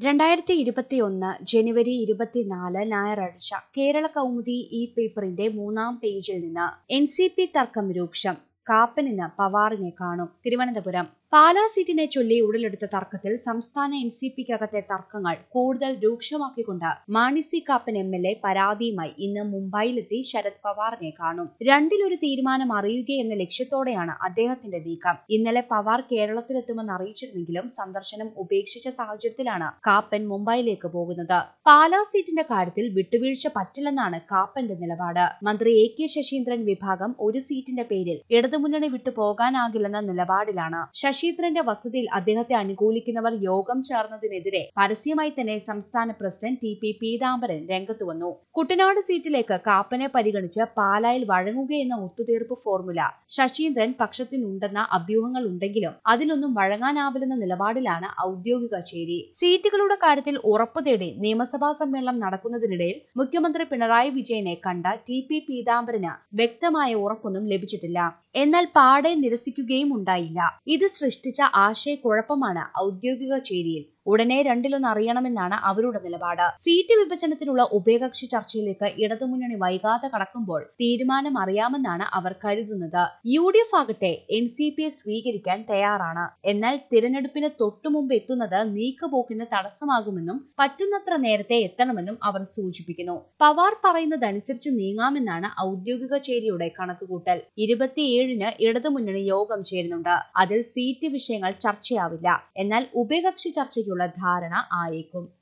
രണ്ടായിരത്തി ഇരുപത്തിയൊന്ന് ജനുവരി ഇരുപത്തിനാല് ഞായറാഴ്ച കേരള കൗമുദി ഈ പേപ്പറിന്റെ മൂന്നാം പേജിൽ നിന്ന് എൻ സി പി തർക്കം രൂക്ഷം കാപ്പനിന്ന് പവാറിനെ കാണും തിരുവനന്തപുരം പാലാ സീറ്റിനെ ചൊല്ലി ഉടലെടുത്ത തർക്കത്തിൽ സംസ്ഥാന എൻ സി പിക്കകത്തെ തർക്കങ്ങൾ കൂടുതൽ രൂക്ഷമാക്കിക്കൊണ്ട് Mani C Kappan M L A പരാതിയുമായി ഇന്ന് മുംബൈയിലെത്തി ശരത് പവാറിനെ കാണും രണ്ടിലൊരു തീരുമാനം അറിയുകയെന്ന ലക്ഷ്യത്തോടെയാണ് അദ്ദേഹത്തിന്റെ നീക്കം ഇന്നലെ പവാർ കേരളത്തിലെത്തുമെന്ന് അറിയിച്ചിരുന്നെങ്കിലും സന്ദർശനം ഉപേക്ഷിച്ച സാഹചര്യത്തിലാണ് കാപ്പൻ മുംബൈയിലേക്ക് പോകുന്നത് പാലാ സീറ്റിന്റെ കാര്യത്തിൽ വിട്ടുവീഴ്ച പറ്റില്ലെന്നാണ് കാപ്പന്റെ നിലപാട് മന്ത്രി എ കെ ശശീന്ദ്രൻ വിഭാഗം ഒരു സീറ്റിന്റെ പേരിൽ ഇടതുമുന്നണി വിട്ടു പോകാനാകില്ലെന്ന നിലപാടിലാണ് ശശീന്ദ്രന്റെ വസതിയിൽ അദ്ദേഹത്തെ അനുകൂലിക്കുന്നവർ യോഗം ചേർന്നതിനെതിരെ പരസ്യമായി തന്നെ സംസ്ഥാന പ്രസിഡന്റ് ടി പി പീതാംബരൻ രംഗത്തു വന്നു കുട്ടനാട് സീറ്റിലേക്ക് കാപ്പനെ പരിഗണിച്ച് പാലായിൽ വഴങ്ങുകയെന്ന ഒത്തുതീർപ്പ് ഫോർമുല ശശീന്ദ്രൻ പക്ഷത്തിനുണ്ടെന്ന അഭ്യൂഹങ്ങൾ ഉണ്ടെങ്കിലും അതിലൊന്നും വഴങ്ങാനാവില്ലെന്ന നിലപാടിലാണ് ഔദ്യോഗിക ചേരി സീറ്റുകളുടെ കാര്യത്തിൽ ഉറപ്പു തേടി നിയമസഭാ സമ്മേളനം നടക്കുന്നതിനിടയിൽ മുഖ്യമന്ത്രി പിണറായി വിജയനെ കണ്ട ടി പി പീതാംബരന് വ്യക്തമായ ഉറപ്പൊന്നും ലഭിച്ചിട്ടില്ല എന്നാൽ പാടെ നിരസിക്കുകയും ഉണ്ടായില്ല ഇത് സൃഷ്ടിച്ച ആശയക്കുഴപ്പമാണ് ഔദ്യോഗിക ചേരിയിൽ ഉടനെ രണ്ടിലൊന്ന് അറിയണമെന്നാണ് അവരുടെ നിലപാട് സീറ്റ് വിഭജനത്തിനുള്ള ഉഭയകക്ഷി ചർച്ചയിലേക്ക് ഇടതുമുന്നണി വൈകാതെ കടക്കുമ്പോൾ തീരുമാനം അറിയാമെന്നാണ് അവർ കരുതുന്നത് യു ഡി എഫ് ആകട്ടെ എൻ സി പിയെ സ്വീകരിക്കാൻ തയ്യാറാണ് എന്നാൽ തിരഞ്ഞെടുപ്പിന് തൊട്ടുമുമ്പ് എത്തുന്നത് നീക്കുപോക്കിന് തടസ്സമാകുമെന്നും പറ്റുന്നത്ര നേരത്തെ എത്തണമെന്നും അവർ സൂചിപ്പിക്കുന്നു പവാർ പറയുന്നതനുസരിച്ച് നീങ്ങാമെന്നാണ് ഔദ്യോഗിക ചേരിയുടെ കണക്കുകൂട്ടൽ ഇരുപത്തിയേഴിന് ഇടതുമുന്നണി യോഗം ചേരുന്നുണ്ട് അതിൽ സീറ്റ് വിഷയങ്ങൾ ചർച്ചയാവില്ല എന്നാൽ ഉഭയകക്ഷി ചർച്ചയ്ക്കുള്ള ധാരണ ആയേക്കും